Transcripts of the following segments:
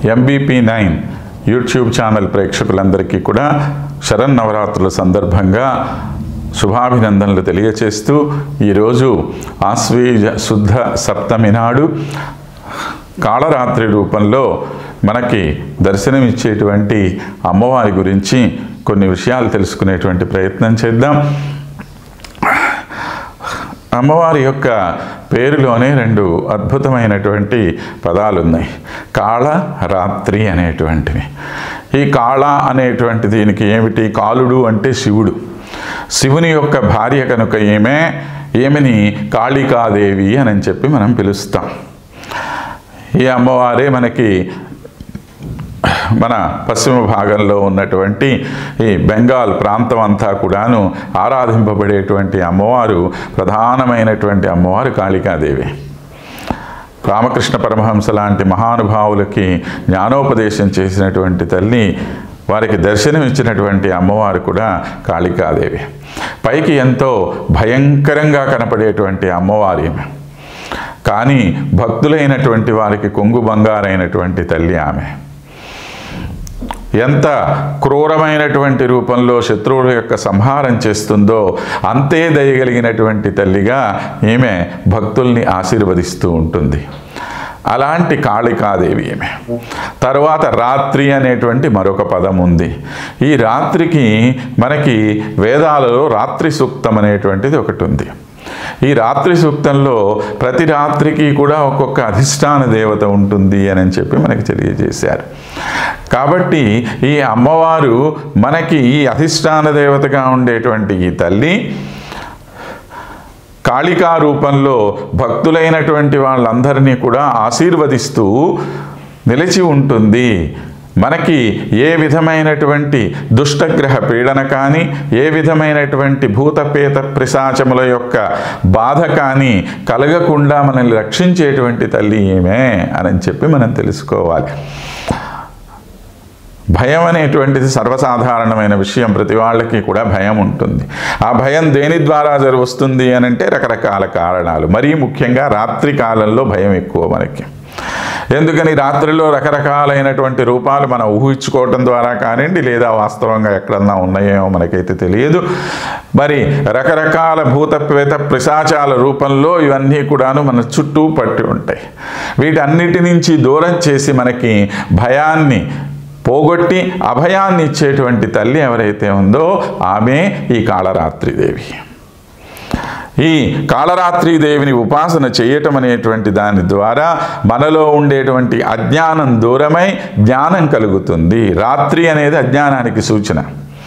MBP nine YouTube channel ప్రేక్షకులందరికీ కూడా శరన్నవరాత్రుల సందర్భంగా శుభాభినందనలు తెలియచేస్తూ ఈరోజు ఆశ్వీజ శుద్ధ సప్తమి నాడు కాళరాత్రి రూపంలో మనకి దర్శనమిచ్చేటువంటి అమ్మవారి గురించి కొన్ని విషయాలు తెలుసుకునేటువంటి ప్రయత్నం చేద్దాం అమ్మవారి యొక్క పేరులోనే రెండు అద్భుతమైనటువంటి పదాలు ఉన్నాయి కాళ రాత్రి అనేటువంటివి ఈ కాళ అనేటువంటి దీనికి ఏమిటి కాలుడు అంటే శివుడు శివుని యొక్క భార్య కనుక ఏమే ఏమిని కాళికాదేవి అని చెప్పి మనం పిలుస్తాం ఈ అమ్మవారే మనకి మన పశ్చిమ భాగంలో ఉన్నటువంటి ఈ బెంగాల్ ప్రాంతం అంతా కూడాను ఆరాధింపబడేటువంటి అమ్మవారు ప్రధానమైనటువంటి అమ్మవారు కాళికాదేవి రామకృష్ణ పరమహంస లాంటి మహానుభావులకి జ్ఞానోపదేశం చేసినటువంటి తల్లి వారికి దర్శనమిచ్చినటువంటి అమ్మవారు కూడా కాళికాదేవి పైకి ఎంతో భయంకరంగా కనపడేటువంటి అమ్మవారి ఈమె. కానీ భక్తులైనటువంటి వారికి కొంగు బంగారైనటువంటి తల్లి ఆమె ఎంత క్రూరమైనటువంటి రూపంలో శత్రువుల యొక్క సంహారం చేస్తుందో అంతే దయగలిగినటువంటి తల్లిగా ఈమె భక్తుల్ని ఆశీర్వదిస్తూ ఉంటుంది అలాంటి కాళికాదేవి ఈమె తర్వాత రాత్రి అనేటువంటి మరొక పదం ఉంది ఈ రాత్రికి మనకి వేదాలలో రాత్రి సూక్తం అనేటువంటిది ఒకటి ఉంది ఈ రాత్రి సూక్తంలో ప్రతి రాత్రికి కూడా ఒక్కొక్క అధిష్టాన దేవత ఉంటుంది అని చెప్పి మనకి తెలియజేశారు కాబట్టి ఈ అమ్మవారు మనకి ఈ అధిష్టాన దేవతగా ఉండేటువంటి ఈ తల్లి కాళికా రూపంలో భక్తులైనటువంటి వాళ్ళందరినీ కూడా ఆశీర్వదిస్తూ నిలిచి ఉంటుంది మనకి ఏ విధమైనటువంటి దుష్టగ్రహ పీడన కానీ ఏ విధమైనటువంటి భూతపేత పిశాచముల యొక్క బాధ కానీ కలగకుండా మనల్ని రక్షించేటువంటి తల్లి ఏమే అని చెప్పి మనం తెలుసుకోవాలి భయం అనేటువంటిది సర్వసాధారణమైన విషయం ప్రతి వాళ్ళకి కూడా భయం ఉంటుంది ఆ భయం దేని ద్వారా జరి వస్తుంది అని అంటే రకరకాల కారణాలు మరీ ముఖ్యంగా రాత్రి కాలంలో భయం ఎక్కువ మనకి ఎందుకని రాత్రిలో రకరకాలైనటువంటి రూపాలు మనం ఊహించుకోవటం ద్వారా కానివ్వండి లేదా వాస్తవంగా ఎక్కడన్నా ఉన్నాయేమో మనకైతే తెలియదు మరి రకరకాల భూత ప్రేత పిశాచాల రూపంలో ఇవన్నీ కూడాను మన చుట్టూ పట్టి ఉంటాయి వీటన్నిటి నుంచి దూరం చేసి మనకి భయాన్ని పోగొట్టి అభయాన్ని ఇచ్చేటువంటి తల్లి ఎవరైతే ఉందో ఆమె ఈ కాళరాత్రిదేవి ఈ కాళరాత్రి దేవిని ఉపాసన చేయటం అనేటువంటి దాని ద్వారా మనలో ఉండేటువంటి అజ్ఞానం దూరమై జ్ఞానం కలుగుతుంది రాత్రి అనేది అజ్ఞానానికి సూచన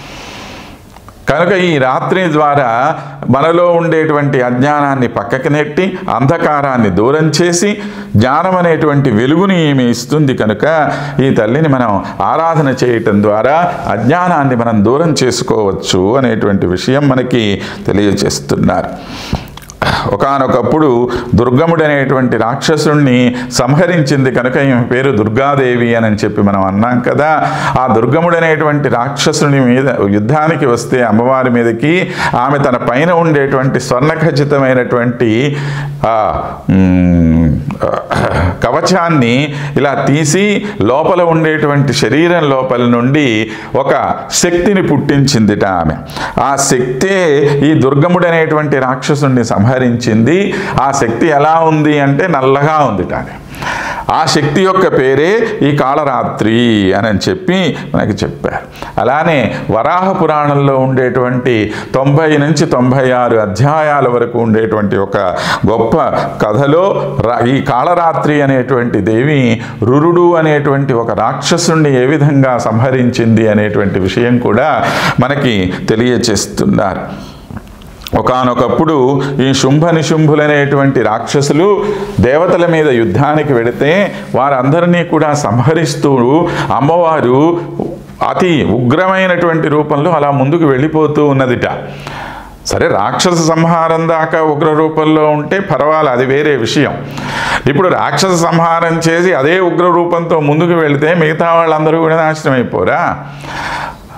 కనుక ఈ రాత్రి ద్వారా మనలో ఉండేటువంటి అజ్ఞానాన్ని పక్కకి నెట్టి అంధకారాన్ని దూరం చేసి జ్ఞానం అనేటువంటి వెలుగుని ఈమె ఇస్తుంది కనుక ఈ తల్లిని మనం ఆరాధన చేయటం ద్వారా అజ్ఞానాన్ని మనం దూరం చేసుకోవచ్చు అనేటువంటి విషయం మనకి తెలియజేస్తున్నారు ఒకానొకప్పుడు దుర్గముడు అనేటువంటి రాక్షసుణ్ణి సంహరించింది కనుక ఈమె పేరు దుర్గాదేవి అని చెప్పి మనం అన్నాం కదా ఆ దుర్గముడు అనేటువంటి రాక్షసుని మీద యుద్ధానికి వస్తే అమ్మవారి మీదకి ఆమె తన పైన ఉండేటువంటి స్వర్ణఖచితమైనటువంటి ఆ, మ్, కవచాన్ని ఇలా తీసి లోపల ఉండేటువంటి శరీరం లోపల నుండి ఒక శక్తిని పుట్టించిందిట ఆమె ఆ శక్తే ఈ దుర్గముడు అనేటువంటి రాక్షసుని సంహరించింది ఆ శక్తి ఎలా ఉంది అంటే నల్లగా ఉందిట ఆమె. ఆ శక్తి యొక్క పేరే ఈ కాళరాత్రి అని చెప్పి మనకి చెప్పారు అలానే వరాహ పురాణంలో ఉండేటువంటి తొంభై నుంచి తొంభై ఆరు అధ్యాయాల వరకు ఉండేటువంటి ఒక గొప్ప కథలో రా- ఈ కాళరాత్రి అనేటువంటి దేవి రురుడు అనేటువంటి ఒక రాక్షసుణ్ణి ఏ విధంగా సంహరించింది అనేటువంటి విషయం కూడా మనకి తెలియచేస్తున్నారు ఒకానొకప్పుడు ఈ శుంభ నిశుంభులనేటువంటి రాక్షసులు దేవతల మీద యుద్ధానికి వెడితే వారందరినీ కూడా సంహరిస్తూ అమ్మవారు అతి ఉగ్రమైనటువంటి రూపంలో అలా ముందుకు వెళ్ళిపోతూ ఉన్నదిట సరే రాక్షస సంహారం దాకా ఉగ్ర రూపంలో ఉంటే పర్వాలేదు అది వేరే విషయం ఇప్పుడు రాక్షస సంహారం చేసి అదే ఉగ్ర రూపంతో ముందుకు వెళితే మిగతా వాళ్ళందరూ కూడా నాశనం అయిపోరా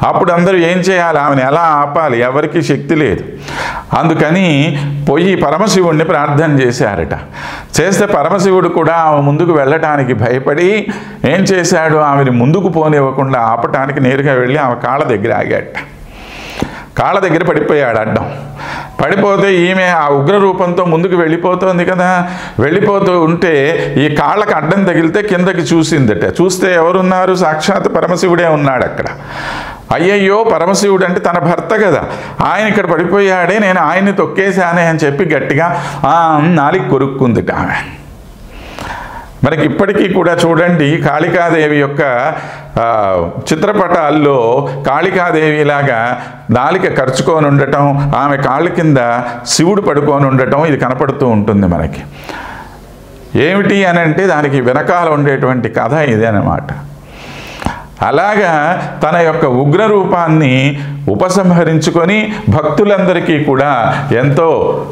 అప్పుడు అందరూ ఏం చేయాలి ఆమెను ఎలా ఆపాలి ఎవరికి శక్తి లేదు అందుకని పోయి పరమశివుణ్ణి ప్రార్థన చేశారట చేస్తే పరమశివుడు కూడా ఆమె ముందుకు వెళ్ళటానికి భయపడి ఏం చేశాడు ఆమెను ముందుకు పోనివ్వకుండా ఆపటానికి నేరుగా వెళ్ళి ఆమె కాళ్ళ దగ్గర ఆగాట కాళ్ళ దగ్గర పడిపోయాడు అడ్డం పడిపోతే ఈమె ఆ ఉగ్ర రూపంతో ముందుకు వెళ్ళిపోతుంది కదా వెళ్ళిపోతూ ఉంటే ఈ కాళ్ళకి అడ్డం తగిలితే కిందకి చూసిందట చూస్తే ఎవరున్నారు సాక్షాత్ పరమశివుడే ఉన్నాడు అక్కడ అయ్యయ్యో పరమశివుడు అంటే తన భర్త కదా ఆయన ఇక్కడ పడిపోయాడే నేను ఆయన్ని తొక్కేశానే అని చెప్పి గట్టిగా "ఆ" అని నాలికి కొరుక్కుందిట ఆమె మనకి ఇప్పటికీ కూడా చూడండి కాళికాదేవి యొక్క ఆ, చిత్రపటాల్లో కాళికాదేవి లాగా నాలిక ఖర్చుకొని ఉండటం ఆమె కాళ్ళ కింద శివుడు పడుకొని ఉండటం ఇది కనపడుతూ ఉంటుంది మనకి ఏమిటి అని అంటే దానికి వెనకాల ఉండేటువంటి కథ ఇదే అన్నమాట అలాగా తన యొక్క ఉగ్ర రూపాన్ని ఉపసంహరించుకొని భక్తులందరికీ కూడా ఎంతో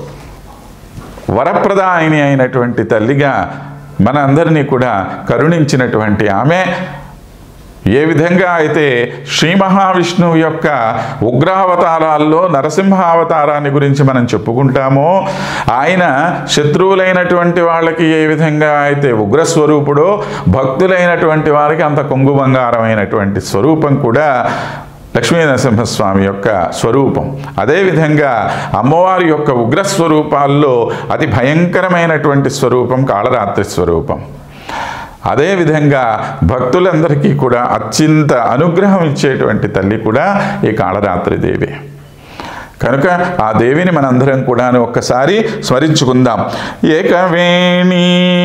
వరప్రదాయిని అయినటువంటి తల్లిగా మన అందరినీ కూడా కరుణించినటువంటి ఆమె ఏ విధంగా అయితే శ్రీ మహావిష్ణువు యొక్క ఉగ్రావతారాల్లో నరసింహావతారాన్ని గురించి మనం చెప్పుకుంటామో ఆయన శత్రువులైనటువంటి వాళ్ళకి ఏ విధంగా అయితే ఉగ్రస్వరూపుడో భక్తులైనటువంటి వారికి అంత కొంగు బంగారమైనటువంటి స్వరూపం కూడా లక్ష్మీ నరసింహస్వామి యొక్క స్వరూపం అదేవిధంగా అమ్మవారి యొక్క ఉగ్ర స్వరూపాల్లో అతి భయంకరమైనటువంటి స్వరూపం కాళరాత్రి స్వరూపం అదేవిధంగా భక్తులందరికీ కూడా అత్యంత అనుగ్రహం ఇచ్చేటువంటి తల్లి కూడా ఈ కాళరాత్రి దేవి కనుక ఆ దేవిని మనందరం కూడా ఒక్కసారి స్మరించుకుందాం ఏకవేణీ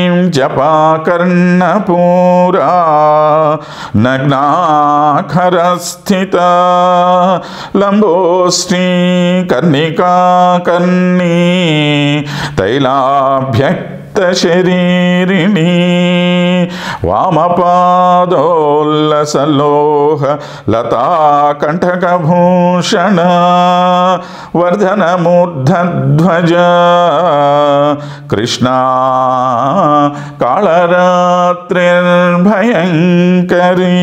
జపాకర్ణపూరా నగ్నాఖర స్థిత లంబోష్ఠీ కర్ణికా కర్ణీ తైలాభ్యక్ శరీరిణి వామపాదోల్లసలోహ లతాకంఠకభూషణ వర్ధనమూర్ధధ్వజ కృష్ణా కాళరాత్రిర్భయంకరీ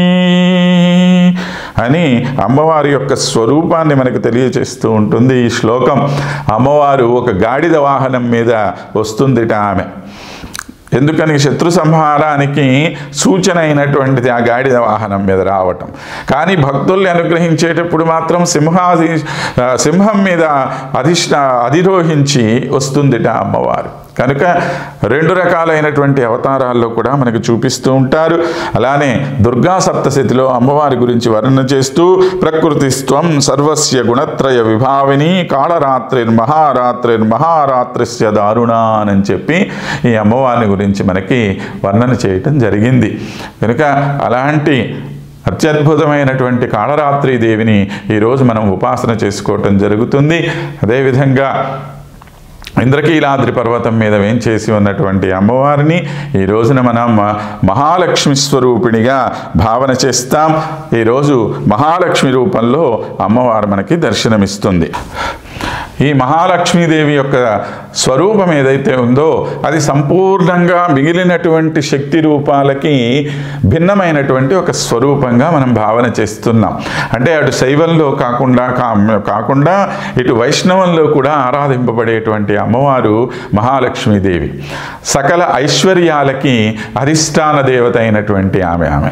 అని అమ్మవారి యొక్క స్వరూపాన్ని మనకు తెలియచేస్తూ ఉంటుంది ఈ శ్లోకం అమ్మవారు ఒక గాడిద వాహనం మీద వస్తుందిట ఆమె ఎందుకని శత్రు సంహారానికి సూచన అయినటువంటిది ఆ గాడిద వాహనం మీద రావటం కానీ భక్తుల్ని అనుగ్రహించేటప్పుడు మాత్రం సింహాది ఆ, సింహం మీద అధిష్ట అధిరోహించి వస్తుందిట అమ్మవారు కనుక రెండు రకాలైనటువంటి అవతారాల్లో కూడా మనకు చూపిస్తూ ఉంటారు అలానే దుర్గా సప్తశతిలో అమ్మవారి గురించి వర్ణన చేస్తూ ప్రకృతిస్త్వం సర్వస్య గుణత్రయ విభావిని కాళరాత్రిర్ మహారాత్రిర్ మహారాత్రిస్య దారుణానని చెప్పి ఈ అమ్మవారిని గురించి మనకి వర్ణన చేయటం జరిగింది కనుక అలాంటి అత్యద్భుతమైనటువంటి కాళరాత్రి దేవిని ఈరోజు మనం ఉపాసన చేసుకోవటం జరుగుతుంది అదేవిధంగా ఇంద్రకీలాద్రి పర్వతం మీద వేంచేసి ఉన్నటువంటి అమ్మవారిని ఈ రోజున మనం మహాలక్ష్మి స్వరూపిణిగా భావన చేస్తాం ఈరోజు మహాలక్ష్మి రూపంలో అమ్మవారు మనకి దర్శనమిస్తుంది ఈ మహాలక్ష్మీదేవి యొక్క స్వరూపం ఏదైతే ఉందో అది సంపూర్ణంగా మిగిలినటువంటి శక్తి రూపాలకి భిన్నమైనటువంటి ఒక స్వరూపంగా మనం భావన చేస్తున్నాం అంటే అటు శైవంలో కాకుండా కా- కాకుండా ఇటు వైష్ణవంలో కూడా ఆరాధింపబడేటువంటి అమ్మవారు మహాలక్ష్మీదేవి సకల ఐశ్వర్యాలకి అధిష్టాన దేవత అయినటువంటి ఆమె ఆమె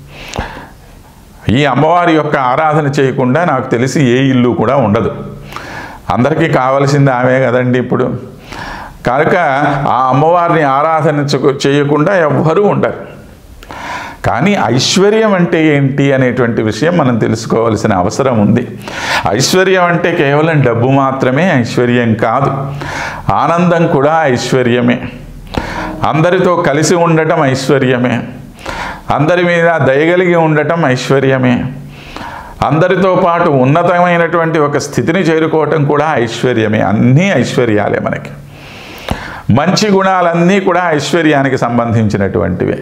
ఈ అమ్మవారి యొక్క ఆరాధన చేయకుండా నాకు తెలిసి ఏ ఇల్లు కూడా ఉండదు అందరికీ కావలసింది ఆమె కదండి ఇప్పుడు కనుక ఆ అమ్మవారిని ఆరాధన చే- చేయకుండా ఎవ్వరూ ఉండరు కానీ ఐశ్వర్యం అంటే ఏంటి అనేటువంటి విషయం మనం తెలుసుకోవాల్సిన అవసరం ఉంది ఐశ్వర్యం అంటే కేవలం డబ్బు మాత్రమే ఐశ్వర్యం కాదు ఆనందం కూడా ఐశ్వర్యమే అందరితో కలిసి ఉండటం ఐశ్వర్యమే అందరి మీద దయగలిగి ఉండటం ఐశ్వర్యమే అందరితో పాటు ఉన్నతమైనటువంటి ఒక స్థితిని చేరుకోవటం కూడా ఐశ్వర్యమే అన్నీ ఐశ్వర్యాలే మనకి మంచి గుణాలన్నీ కూడా ఐశ్వర్యానికి సంబంధించినటువంటివే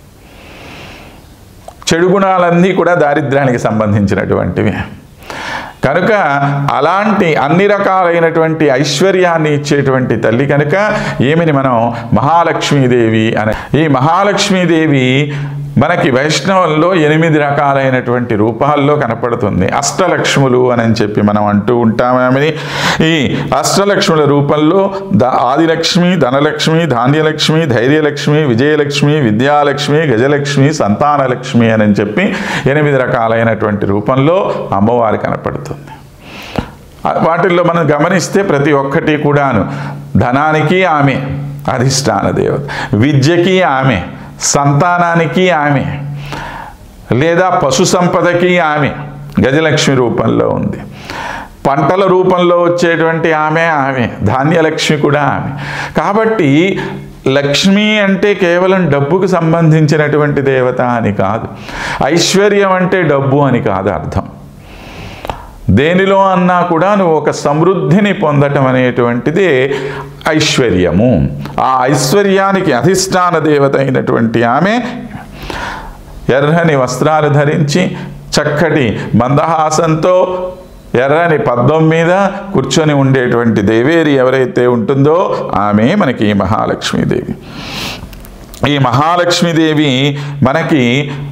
చెడు గుణాలన్నీ కూడా దారిద్ర్యానికి సంబంధించినటువంటివి కనుక అలాంటి అన్ని రకాలైనటువంటి ఐశ్వర్యాన్ని ఇచ్చేటువంటి తల్లి కనుక ఈమెని మనం మహాలక్ష్మీదేవి అనే ఈ మహాలక్ష్మీదేవి మనకి వైష్ణవంలో ఎనిమిది రకాలైనటువంటి రూపాల్లో కనపడుతుంది అష్టలక్ష్ములు అని చెప్పి మనం అంటూ ఉంటామని ఈ అష్టలక్ష్ముల రూపంలో ద ఆదిలక్ష్మి ధనలక్ష్మి ధాన్యలక్ష్మి ధైర్యలక్ష్మి విజయలక్ష్మి విద్యాలక్ష్మి గజలక్ష్మి సంతానలక్ష్మి అని చెప్పి ఎనిమిది రకాలైనటువంటి రూపంలో అమ్మవారి కనపడుతుంది వాటిల్లో మనం గమనిస్తే ప్రతి ఒక్కటి కూడాను ధనానికి ఆమె అధిష్టాన దేవత విద్యకి ఆమె సంతానానికి ఆమె లేదా పశు సంపదకి ఆమె గజలక్ష్మి రూపంలో ఉంది పంటల రూపంలో వచ్చేటువంటి ఆమె ఆమె ధాన్యలక్ష్మి కూడా ఆమె కాబట్టి లక్ష్మి అంటే కేవలం డబ్బుకు సంబంధించినటువంటి దేవత అని కాదు ఐశ్వర్యం అంటే డబ్బు అని కాదు అర్థం దేనిలో అన్నా కూడా నువ్వు ఒక సమృద్ధిని పొందటం అనేటువంటిది ఐశ్వర్యము ఆ ఐశ్వర్యానికి అధిష్టాన దేవత అయినటువంటి ఆమె ఎర్రని వస్త్రాలు ధరించి చక్కటి మందహాసంతో ఎర్రని పద్మం మీద కూర్చొని ఉండేటువంటి దేవేరి ఎవరైతే ఉంటుందో ఆమె మనకి ఈ మహాలక్ష్మీదేవి ఈ మహాలక్ష్మీదేవి మనకి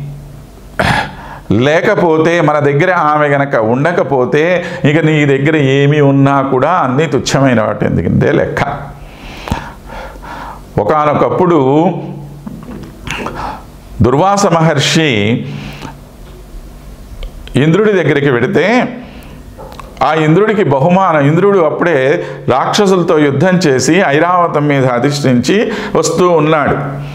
లేకపోతే మన దగ్గర ఆమె గనక ఉండకపోతే ఇక నీ దగ్గర ఏమి ఉన్నా కూడా అన్నీ తుచ్చమైన వాటి ఎందుకంటే లెక్క ఒకనొకప్పుడు దుర్వాస మహర్షి ఇంద్రుడి దగ్గరికి వెడితే ఆ ఇంద్రుడికి బహుమానం ఇంద్రుడు అప్పుడే రాక్షసులతో యుద్ధం చేసి ఐరావతం మీద అధిష్ఠించి వస్తూ ఉన్నాడు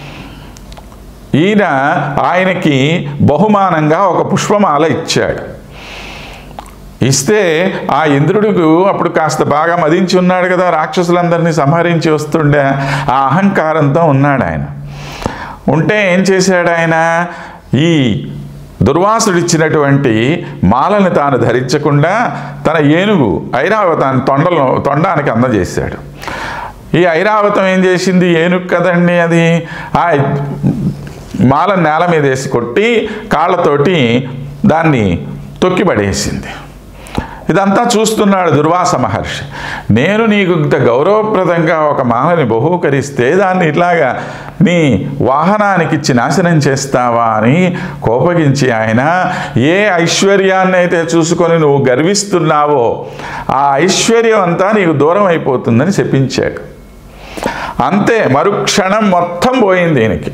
ఈయన ఆయనకి బహుమానంగా ఒక పుష్పమాల ఇచ్చాడు ఇస్తే ఆ ఇంద్రుడికి అప్పుడు కాస్త బాగా మదించి ఉన్నాడు కదా రాక్షసులందరినీ సంహరించి వస్తుండే ఆ అహంకారంతో ఉన్నాడు ఆయన ఉంటే ఏం చేశాడు ఆయన ఈ దుర్వాసుడిచ్చినటువంటి మాలని తాను ధరించకుండా తన ఏనుగు ఐరావతాన్ని తొండలో తొండానికి అందజేశాడు ఈ ఐరావతం ఏం చేసింది ఏనుగు కదండి అది ఆ మాల నేల మీద వేసి కొట్టి కాళ్ళతోటి దాన్ని తొక్కిపడేసింది ఇదంతా చూస్తున్నాడు దుర్వాస మహర్షి నేను నీకు ఇంత గౌరవప్రదంగా ఒక మాలని బహూకరిస్తే దాన్ని ఇట్లాగా నీ వాహనానికి ఇచ్చి నాశనం చేస్తావా అని కోపగించి ఆయన ఏ ఐశ్వర్యాన్ని అయితే చూసుకొని నువ్వు గర్విస్తున్నావో ఆ ఐశ్వర్యం అంతా నీకు దూరం అయిపోతుందని చెప్పించాడు అంతే మరుక్షణం మొత్తం పోయింది దీనికి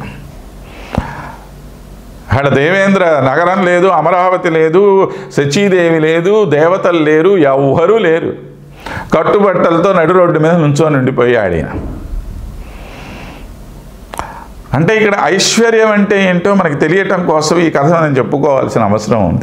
అక్కడ దేవేంద్ర నగరం లేదు అమరావతి లేదు శచీదేవి లేదు దేవతలు లేరు ఎవ్వరూ లేరు కట్టుబట్టలతో నడు రోడ్డు మీద నుంచొని ఉండిపోయాడు ఈయన అంటే ఇక్కడ ఐశ్వర్యం అంటే ఏంటో మనకి తెలియటం కోసం ఈ కథ నేను చెప్పుకోవాల్సిన అవసరం ఉంది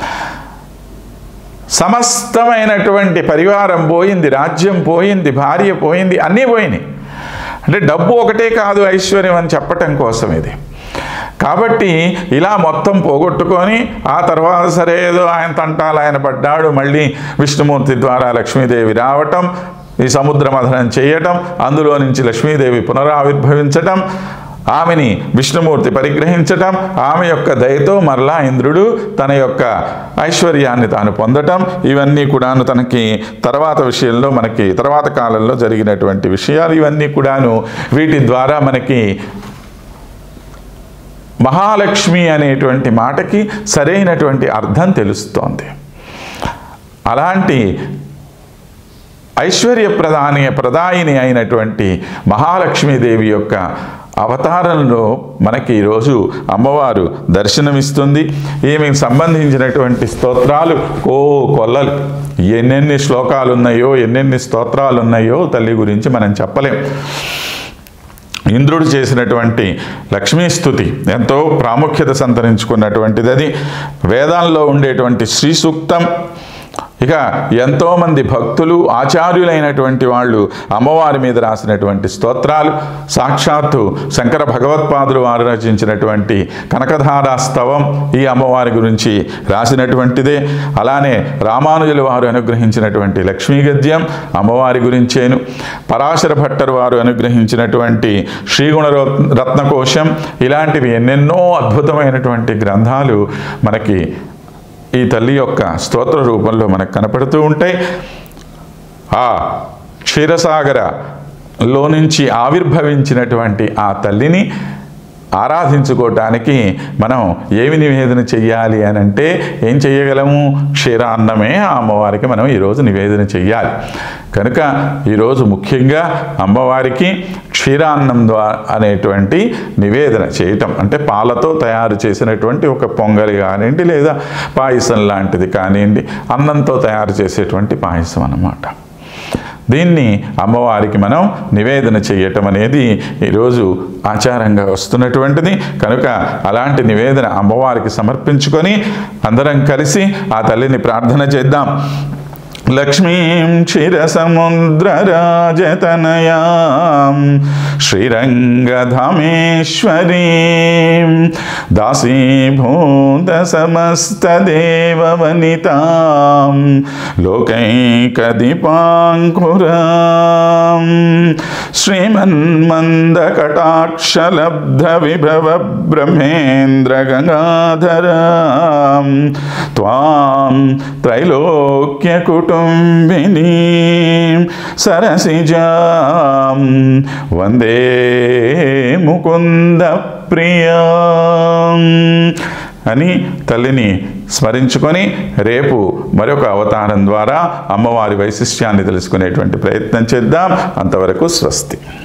సమస్తమైనటువంటి పరివారం పోయింది రాజ్యం పోయింది భార్య పోయింది అన్నీ పోయినాయి అంటే డబ్బు ఒకటే కాదు ఐశ్వర్యం అని చెప్పటం కోసం ఇది కాబట్టి ఇలా మొత్తం పోగొట్టుకొని ఆ తర్వాత సరే ఏదో ఆయన తంటాలు ఆయన పడ్డాడు మళ్ళీ విష్ణుమూర్తి ద్వారా లక్ష్మీదేవి రావటం ఈ సముద్ర మథనం చేయటం అందులో నుంచి లక్ష్మీదేవి పునరావిర్భవించటం ఆమెని విష్ణుమూర్తి పరిగ్రహించటం ఆమె యొక్క దయతో మరలా ఇంద్రుడు తన యొక్క ఐశ్వర్యాన్ని తాను పొందటం ఇవన్నీ కూడాను తనకి తర్వాత విషయంలో మనకి తర్వాత కాలంలో జరిగినటువంటి విషయాలు ఇవన్నీ కూడాను వీటి ద్వారా మనకి మహాలక్ష్మి అనేటువంటి మాటకి సరైనటువంటి అర్థం తెలుస్తోంది అలాంటి ఐశ్వర్య ప్రధాని ప్రదాయిని అయినటువంటి మహాలక్ష్మీదేవి యొక్క అవతారంలో మనకి ఈరోజు అమ్మవారు దర్శనమిస్తుంది ఈమెకు సంబంధించినటువంటి స్తోత్రాలు ఓ కొల్లలు ఎన్నెన్ని శ్లోకాలు ఉన్నాయో ఎన్నెన్ని స్తోత్రాలు ఉన్నాయో తల్లి గురించి మనం చెప్పలేం ఇంద్రుడు చేసినటువంటి లక్ష్మీస్తుతి ఎంతో ప్రాముఖ్యత సంతరించుకున్నటువంటిది అది వేదాల్లో ఉండేటువంటి శ్రీ సూక్తం ఇక ఎంతోమంది భక్తులు ఆచార్యులైనటువంటి వాళ్ళు అమ్మవారి మీద రాసినటువంటి స్తోత్రాలు సాక్షాత్తు శంకర భగవత్పాదులు వారు రచించినటువంటి కనకధారా స్తవం ఈ అమ్మవారి గురించి రాసినటువంటిదే అలానే రామానుజుల వారు అనుగ్రహించినటువంటి లక్ష్మీ గద్యం అమ్మవారి గురించేను పరాశర భట్టరు వారు అనుగ్రహించినటువంటి శ్రీగుణ రత్నకోశం ఇలాంటివి ఎన్నెన్నో అద్భుతమైనటువంటి గ్రంథాలు మనకి ఈ తల్లి యొక్క స్తోత్ర రూపంలో మనకు కనపడుతూ ఉంటాయి ఆ క్షీరసాగరలో నుంచి ఆవిర్భవించినటువంటి ఆ తల్లిని ఆరాధించుకోవటానికి మనం ఏమి నివేదన చెయ్యాలి అని అంటే ఏం చెయ్యగలము క్షీరాన్నమే ఆ అమ్మవారికి మనం ఈరోజు నివేదన చెయ్యాలి కనుక ఈరోజు ముఖ్యంగా అమ్మవారికి క్షీరాన్నం ద్వారా అనేటువంటి నివేదన చేయటం అంటే పాలతో తయారు చేసినటువంటి ఒక పొంగలి కానివ్వండి లేదా పాయసం లాంటిది కానివ్వండి అన్నంతో తయారు చేసేటువంటి పాయసం అన్నమాట దీన్ని అమ్మవారికి మనం నివేదన చేయటం అనేది ఈరోజు ఆచారంగా వస్తున్నటువంటిది కనుక అలాంటి నివేదన అమ్మవారికి సమర్పించుకొని అందరం కలిసి ఆ తల్లిని ప్రార్థన చేద్దాం లక్ష్మీం క్షీరసముద్రరాజతనయాం శ్రీరంగధామేశ్వరీం దాసీభూతసమస్తదేవవనితాం లోకైకదీపాంకురాం శ్రీమన్మందకటాక్షలబ్ధవిభవ బ్రహ్మేంద్రగంగాధరాం త్వాం त्रैलोक्यकुटुम्बिनीं सरसिजां वन्दे ముకుందప్రియాం అని తల్లిని స్మరించుకొని రేపు మరొక అవతారం ద్వారా అమ్మవారి వైశిష్ట్యాన్ని తెలుసుకునేటువంటి ప్రయత్నం చేద్దాం అంతవరకు స్వస్తి